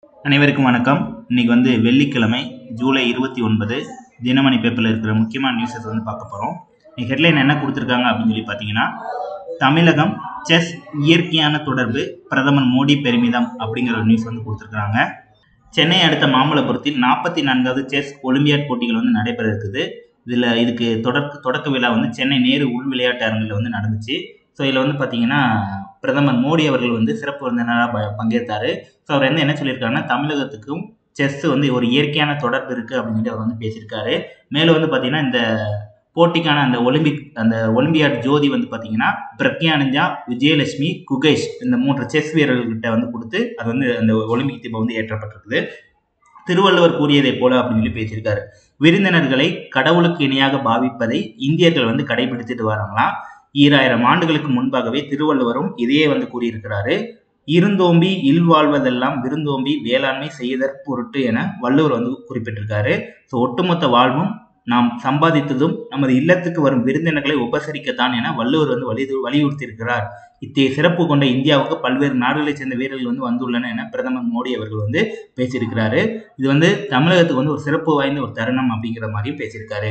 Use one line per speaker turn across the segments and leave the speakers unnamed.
அனைவருக்கும் வணக்கம் இன்னைக்கு வந்து வெள்ளிக்கிழமை ஜூலை இருபத்தி ஒன்பது தினமணி பேப்பரில் இருக்கிற முக்கியமான நியூஸஸ் வந்து பார்க்க போகிறோம் ஹெட்லைன் என்ன கொடுத்துருக்காங்க அப்படின்னு சொல்லி பார்த்தீங்கன்னா தமிழகம் செஸ் இயற்கையான தொடர்பு பிரதமர் மோடி பெருமிதம் அப்படிங்கிற ஒரு நியூஸ் வந்து கொடுத்துருக்காங்க சென்னை அடுத்த மாமல்லபுரத்தில் நாற்பத்தி நான்காவது செஸ் ஒலிம்பியாட் போட்டிகள் வந்து நடைபெற இருக்குது இதில் இதுக்கு தொடக்க தொடக்க விழா வந்து சென்னை நேரு உள் விளையாட்டு அரங்கில் வந்து நடந்துச்சு ஸோ இதில் வந்து பார்த்தீங்கன்னா பிரதமர் மோடி அவர்கள் வந்து சிறப்பு விருந்தினராக ப பங்கேற்றார் ஸோ அவர் வந்து என்ன சொல்லியிருக்காருன்னா தமிழகத்துக்கும் செஸ் வந்து ஒரு இயற்கையான தொடர்பு இருக்குது அப்படின்னு சொல்லி அவர் வந்து பேசியிருக்காரு மேலும் வந்து பார்த்தீங்கன்னா இந்த போட்டிக்கான அந்த ஒலிம்பிக் அந்த ஒலிம்பியாட் ஜோதி வந்து பார்த்தீங்கன்னா பிரக்யானந்தா விஜயலட்சுமி குகேஷ் இந்த மூன்று செஸ் வீரர்கள்கிட்ட வந்து கொடுத்து அது வந்து அந்த ஒலிம்பிக் தீபம் வந்து ஏற்றப்பட்டிருக்குது திருவள்ளுவர் கூறியதைப் போல அப்படின்னு சொல்லி பேசியிருக்காரு விருந்தினர்களை கடவுளுக்கு இணையாக பாவிப்பதை இந்தியர்கள் வந்து கடைபிடித்துட்டு வராங்களாம் ஈராயிரம் ஆண்டுகளுக்கு முன்பாகவே திருவள்ளுவரும் இதையே வந்து கூறியிருக்கிறாரு இருந்தோம்பி இல்வாழ்வதெல்லாம் விருந்தோம்பி வேளாண்மை செய்தற் பொருட்டு என வள்ளுவர் வந்து குறிப்பிட்டிருக்காரு ஸோ ஒட்டுமொத்த வாழ்வும் நாம் சம்பாதித்ததும் நமது இல்லத்துக்கு வரும் விருந்தினர்களை உபசரிக்கத்தான் என வள்ளுவர் வந்து வலி வலியுறுத்தியிருக்கிறார் இத்தகைய சிறப்பு கொண்ட இந்தியாவுக்கு பல்வேறு நாடுகளைச் சேர்ந்த வீரர்கள் வந்து வந்துள்ளன என பிரதமர் மோடி அவர்கள் வந்து பேசியிருக்கிறாரு இது வந்து தமிழகத்துக்கு வந்து ஒரு சிறப்பு வாய்ந்த ஒரு தருணம் அப்படிங்கிற மாதிரியும் பேசியிருக்காரு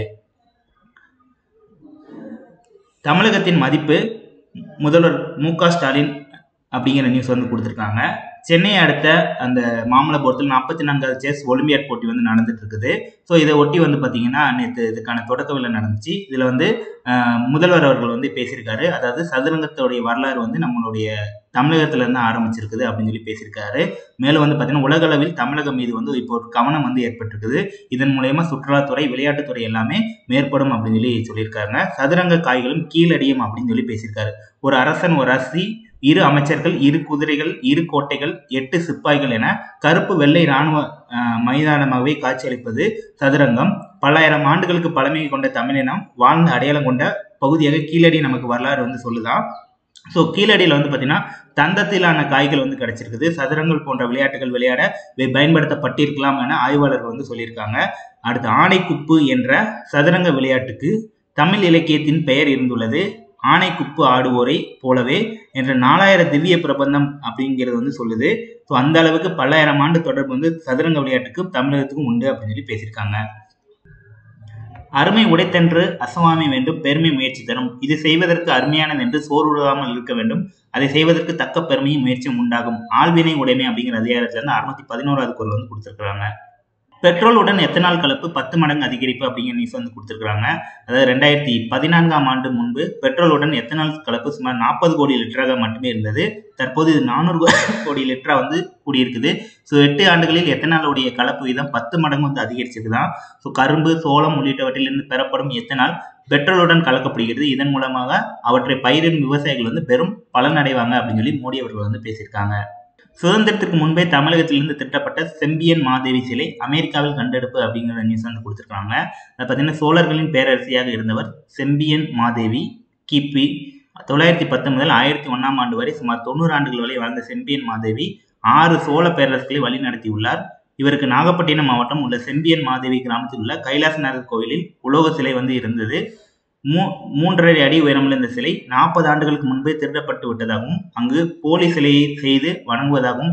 தமிழகத்தின் மதிப்பு முதல்வர் மு க ஸ்டாலின் அப்படிங்கிற நியூஸ் வந்து கொடுத்துருக்காங்க சென்னையை அடுத்த அந்த மாமல்லபுரத்தில் நாற்பத்தி நான்காவது செஸ் ஒலிம்பியாட் போட்டி வந்து நடந்துட்டு இருக்குது ஸோ இதை ஒட்டி வந்து பார்த்தீங்கன்னா நேற்று இதுக்கான தொடக்க விழா நடந்துச்சு இதில் வந்து முதல்வர் அவர்கள் வந்து பேசியிருக்காரு அதாவது சதுரங்கத்தோடைய வரலாறு வந்து நம்மளுடைய தமிழகத்திலேருந்து ஆரம்பிச்சிருக்குது அப்படின்னு சொல்லி பேசியிருக்காரு மேலும் வந்து பார்த்தீங்கன்னா உலகளவில் தமிழகம் மீது வந்து இப்போ ஒரு கவனம் வந்து ஏற்பட்டிருக்குது இதன் மூலயமா சுற்றுலாத்துறை விளையாட்டுத்துறை எல்லாமே மேற்படும் அப்படின்னு சொல்லி சொல்லியிருக்காருங்க சதுரங்க காய்களும் கீழடியும் அப்படின்னு சொல்லி பேசியிருக்காரு ஒரு அரசன் ஒரு அரசி இரு அமைச்சர்கள் இரு குதிரைகள் இரு கோட்டைகள் எட்டு சிப்பாய்கள் என கருப்பு வெள்ளை இராணுவ மைதானமாகவே காட்சியளிப்பது சதுரங்கம் பல்லாயிரம் ஆண்டுகளுக்கு பழமை கொண்ட தமிழினம் வாழ்ந்த அடையாளம் கொண்ட பகுதியாக கீழடி நமக்கு வரலாறு வந்து சொல்லுதான் ஸோ கீழடியில் வந்து பார்த்தீங்கன்னா தந்தத்திலான காய்கள் வந்து கிடைச்சிருக்குது சதுரங்கள் போன்ற விளையாட்டுகள் விளையாட பயன்படுத்தப்பட்டிருக்கலாம் என ஆய்வாளர்கள் வந்து சொல்லியிருக்காங்க அடுத்து ஆணைக்குப்பு என்ற சதுரங்க விளையாட்டுக்கு தமிழ் இலக்கியத்தின் பெயர் இருந்துள்ளது ஆணைக்குப்பு ஆடுவோரை போலவே என்ற நாலாயிரம் திவ்ய பிரபந்தம் அப்படிங்கிறது வந்து சொல்லுது ஸோ அந்த அளவுக்கு பல்லாயிரம் ஆண்டு தொடர்பு வந்து சதுரங்க விளையாட்டுக்கும் தமிழகத்துக்கும் உண்டு அப்படின்னு சொல்லி பேசியிருக்காங்க அருமை உடைத்தென்று அசவாமை வேண்டும் பெருமை முயற்சி தரும் இது செய்வதற்கு அருமையானது என்று சோர்வுடாமல் இருக்க வேண்டும் அதை செய்வதற்கு தக்க பெருமையும் முயற்சியும் உண்டாகும் ஆழ்வினை உடைமை அப்படிங்கிற அதிகாரத்துல இருந்து அறுநூத்தி பதினோராவது குரல் வந்து கொடுத்துருக்காங்க பெட்ரோலுடன் எத்தனால் கலப்பு பத்து மடங்கு அதிகரிப்பு அப்படிங்கிற நியூஸ் வந்து கொடுத்துருக்காங்க அதாவது ரெண்டாயிரத்தி பதினான்காம் ஆண்டு முன்பு பெட்ரோலுடன் எத்தனால் கலப்பு சுமார் நாற்பது கோடி லிட்டராக மட்டுமே இருந்தது தற்போது இது நானூறு கோடி லிட்டரா வந்து கூடியிருக்குது ஸோ எட்டு ஆண்டுகளில் எத்தனாலுடைய கலப்பு வீதம் பத்து மடங்கு வந்து அதிகரிச்சிருக்குதான் ஸோ கரும்பு சோளம் உள்ளிட்டவற்றிலிருந்து பெறப்படும் எத்தனால் பெட்ரோலுடன் கலக்கப்படுகிறது இதன் மூலமாக அவற்றை பயிரிடும் விவசாயிகள் வந்து பெரும் பலன் அடைவாங்க அப்படின்னு சொல்லி மோடி அவர்கள் வந்து பேசியிருக்காங்க சுதந்திரத்துக்கு முன்பே தமிழகத்திலிருந்து திட்டப்பட்ட செம்பியன் மாதேவி சிலை அமெரிக்காவில் கண்டெடுப்பு அப்படிங்கிற நியூஸ் வந்து கொடுத்துருக்காங்க அதை பார்த்தீங்கன்னா சோழர்களின் பேரரசியாக இருந்தவர் செம்பியன் மாதேவி கிபி தொள்ளாயிரத்தி பத்து முதல் ஆயிரத்தி ஒன்றாம் ஆண்டு வரை சுமார் தொண்ணூறு ஆண்டுகள் வரை வாழ்ந்த செம்பியன் மாதேவி ஆறு சோழ பேரரசுகளை வழிநடத்தியுள்ளார் இவருக்கு நாகப்பட்டினம் மாவட்டம் உள்ள செம்பியன் மாதேவி கிராமத்தில் உள்ள கைலாசநாதர் கோயிலில் உலோக சிலை வந்து இருந்தது மூ மூன்றரை அடி உயரமுள்ள இந்த சிலை நாற்பது ஆண்டுகளுக்கு முன்பே திருடப்பட்டு விட்டதாகவும் அங்கு போலி சிலையை செய்து வணங்குவதாகவும்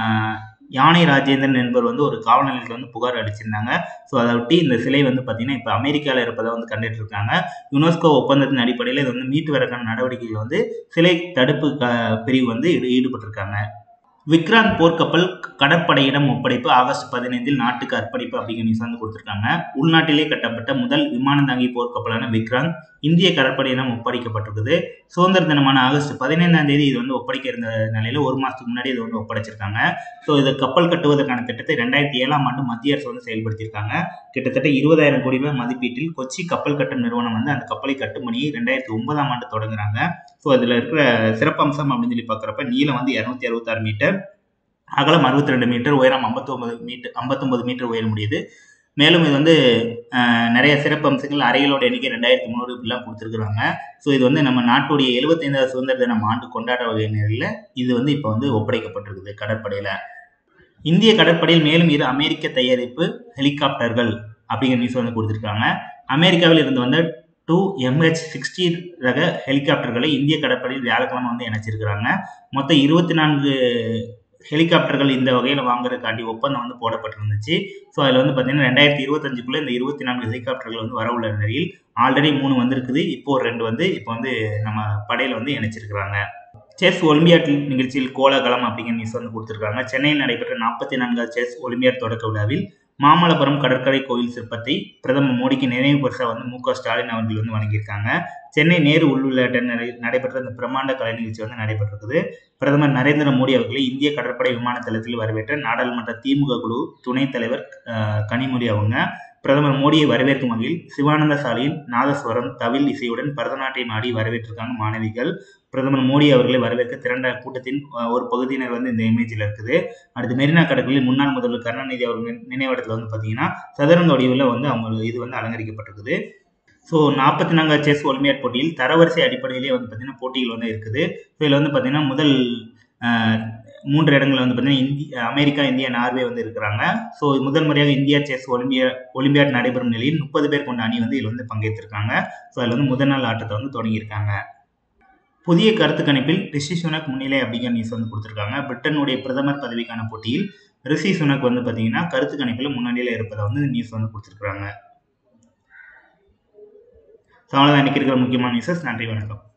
யானை ராஜேந்திரன் என்பவர் வந்து ஒரு காவல் நிலையத்தில் வந்து புகார் அடிச்சிருந்தாங்க ஸோ அதை ஒட்டி இந்த சிலை வந்து பார்த்தீங்கன்னா இப்போ அமெரிக்காவில் இருப்பதை வந்து கண்டுட்டு இருக்காங்க யுனெஸ்கோ ஒப்பந்தத்தின் அடிப்படையில் இது வந்து மீட்டு வரக்கான நடவடிக்கைகள் வந்து சிலை தடுப்பு பிரிவு வந்து ஈடுபட்டிருக்காங்க விக்ராந்த் போர்க்கப்பல் கடற்படையிடம் ஒப்படைப்பு ஆகஸ்ட் பதினைந்தில் நாட்டுக்கு அர்ப்பணிப்பு அப்படிங்கிற நியூஸ் வந்து கொடுத்துருக்காங்க உள்நாட்டிலே கட்டப்பட்ட முதல் விமானந்தாங்கி போர்க்கப்பலான விக்ராந்த் இந்திய கடற்படையிடம் ஒப்படைக்கப்பட்டிருக்குது சுதந்திர தினமான ஆகஸ்ட் பதினைந்தாம் தேதி இது வந்து ஒப்படைக்க இருந்த நிலையில ஒரு மாதத்துக்கு முன்னாடி இது வந்து ஒப்படைச்சிருக்காங்க ஸோ இது கப்பல் கட்டுவதற்கான திட்டத்தை ரெண்டாயிரத்தி ஏழாம் ஆண்டு மத்திய அரசு வந்து செயல்படுத்தியிருக்காங்க கிட்டத்தட்ட இருபதாயிரம் கோடி ரூபாய் மதிப்பீட்டில் கொச்சி கப்பல் கட்டும் நிறுவனம் வந்து அந்த கப்பலை கட்டும் பணியை ரெண்டாயிரத்தி ஒன்பதாம் ஆண்டு தொடங்குறாங்க ஸோ அதில் இருக்கிற சிறப்பம்சம் அப்படின்னு சொல்லி பார்க்குறப்ப நீளம் வந்து இரநூத்தி அறுபத்தாறு மீட்டர் அகலம் அறுபத்தி ரெண்டு மீட்டர் உயரம் ஐம்பத்தொம்பது மீட்டர் ஐம்பத்தொம்பது மீட்டர் உயர முடியுது மேலும் இது வந்து நிறைய சிறப்பு அம்சங்கள் அறைகளோட எண்ணிக்கை ரெண்டாயிரத்தி முந்நூறு இப்படிலாம் கொடுத்துருக்குறாங்க ஸோ இது வந்து நம்ம நாட்டுடைய எழுபத்தைந்தாவது சுதந்திர தினம் ஆண்டு கொண்டாட வகையினரில் இது வந்து இப்போ வந்து ஒப்படைக்கப்பட்டிருக்குது கடற்படையில் இந்திய கடற்படையில் மேலும் இரு அமெரிக்க தயாரிப்பு ஹெலிகாப்டர்கள் அப்படிங்கிற நியூஸ் வந்து கொடுத்துருக்காங்க அமெரிக்காவில் இருந்து வந்த டூ எம்ஹெச் சிக்ஸ்டி ரக ஹெலிகாப்டர்களை இந்திய கடற்படையில் வியாழக்கிழமை வந்து இணைச்சிருக்கிறாங்க மொத்தம் இருபத்தி நான்கு ஹெலிகாப்டர்கள் இந்த வகையில் வாங்குறதுக்காண்டி ஒப்பந்தம் வந்து போடப்பட்டிருந்துச்சு ஸோ அதில் வந்து பார்த்தீங்கன்னா ரெண்டாயிரத்தி இருபத்தஞ்சுக்குள்ளே இந்த இருபத்தி நான்கு ஹெலிகாப்டர்கள் வந்து வர உள்ள நிலையில் ஆல்ரெடி மூணு வந்திருக்குது இப்போ ஒரு ரெண்டு வந்து இப்போ வந்து நம்ம படையில் வந்து இணைச்சிருக்கிறாங்க செஸ் ஒலிம்பியாட் நிகழ்ச்சியில் கோலாகலம் அப்படிங்கிற நியூஸ் வந்து கொடுத்துருக்காங்க சென்னையில் நடைபெற்ற நாற்பத்தி நான்காவது செஸ் ஒலிம்பியாட் தொடக்க விழாவில் மாமல்லபுரம் கடற்கரை கோயில் சிற்பத்தை பிரதமர் மோடிக்கு நினைவு பரிசாக வந்து மு க ஸ்டாலின் அவர்கள் வந்து வழங்கியிருக்காங்க சென்னை நேரு உள்விளையாட்டு நடை நடைபெற்ற இந்த பிரம்மாண்ட கலை நிகழ்ச்சி வந்து நடைபெற்றிருக்குது பிரதமர் நரேந்திர மோடி அவர்களை இந்திய கடற்படை விமான தளத்தில் வரவேற்ற நாடாளுமன்ற திமுக குழு துணைத் தலைவர் கனிமொழி அவங்க பிரதமர் மோடியை வரவேற்கும் வகையில் சிவானந்த சாலையில் நாதஸ்வரம் தவில் இசையுடன் பரதநாட்டியம் ஆடி வரவேற்றிருக்காங்க மாணவிகள் பிரதமர் மோடி அவர்களை வரவேற்க திரண்ட கூட்டத்தின் ஒரு பகுதியினர் வந்து இந்த இமேஜில் இருக்குது அடுத்து மெரினா கடற்கரையில் முன்னாள் முதல்வர் கருணாநிதி அவர்கள் நினைவிடத்தில் வந்து பார்த்தீங்கன்னா சதுரங்க வடிவில் வந்து அவங்க இது வந்து அலங்கரிக்கப்பட்டிருக்குது ஸோ நாற்பத்தி நான்காவது செஸ் ஒலிம்பியாட் போட்டியில் தரவரிசை அடிப்படையிலே வந்து பார்த்தீங்கன்னா போட்டிகள் வந்து இருக்குது ஸோ இதில் வந்து பார்த்தீங்கன்னா முதல் மூன்று இடங்களில் வந்து பார்த்தீங்கன்னா இந்திய அமெரிக்கா இந்தியா நார்வே வந்து இருக்கிறாங்க ஸோ முதல் முறையாக இந்தியா செஸ் ஒலிம்பியா ஒலிம்பியாட் நடைபெறும் நிலையில் முப்பது பேர் கொண்ட அணி வந்து இதில் வந்து பங்கேற்றிருக்காங்க ஸோ அதில் வந்து முதல் நாள் ஆட்டத்தை வந்து தொடங்கியிருக்காங்க புதிய கருத்து கணிப்பில் ரிஷி சுனக் முன்னிலை அப்படிங்கிற நியூஸ் வந்து கொடுத்துருக்காங்க பிரிட்டனுடைய பிரதமர் பதவிக்கான போட்டியில் ரிஷி சுனக் வந்து பார்த்தீங்கன்னா கருத்து கணிப்பில் முன்னணியில் இருப்பதை வந்து நியூஸ் வந்து கொடுத்துருக்காங்க ஸோ அவ்வளோதான் இன்றைக்கி இருக்கிற முக்கியமான நியூஸஸ் நன்றி வணக்கம்